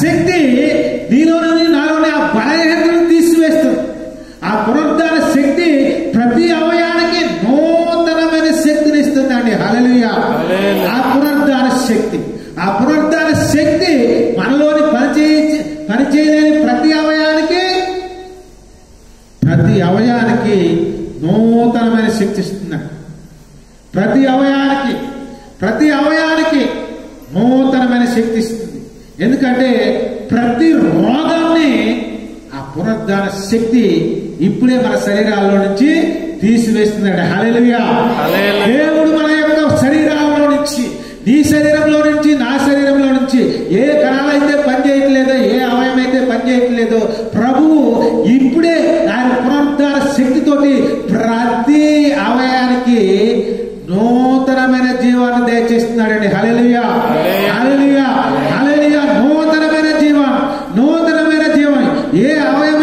శక్తి నీలోని నాలోని ఆ బలహీనతను తీసివేస్తుంది ఆ పునరుద్ధాన శక్తి ప్రతి అవయానికి నూతనమైన శక్తిని ఇస్తుందండి హల్లెలూయా హల్లెలూయా. ఆ పునరుద్ధాన శక్తి ఆ పునరుద్ధాన శక్తి మనలోని పనిచేయ పనిచేయలేని ప్రతి అవయానికి ప్రతి అవయానికి నూతనమైన శక్తి ఇస్తుందండి ప్రతి అవయానికి ప్రతి అవయానికి నూతనమైన శక్తి ఇస్తుంది ఎందుకంటే ప్రతి రోగాన్ని ఆ పునరుద్ధాన శక్తి ఇప్పుడే మన శరీరాల్లో నుంచి తీసివేస్తుందండి హల్లెలూయా హల్లెలూయా. దేవుడు మన యొక్క శరీరంలో నుంచి నీ శరీరంలో నుంచి నా శరీరంలో నుంచి ఏ కణాలైతే పనిచేయట్లేదో ఏ అవయం అయితే పనిచేయట్లేదో ప్రభువు ఇప్పుడే ఆయన పునరుద్ధార శక్తితోటి ప్రతి అవయానికి నూతనమైన జీవాన్ని దయచేస్తున్నాడండి హల్లెలూయా హల్లెలూయా హల్లెలూయా నూతనమైన జీవం నూతనమైన జీవం ఏ అవయం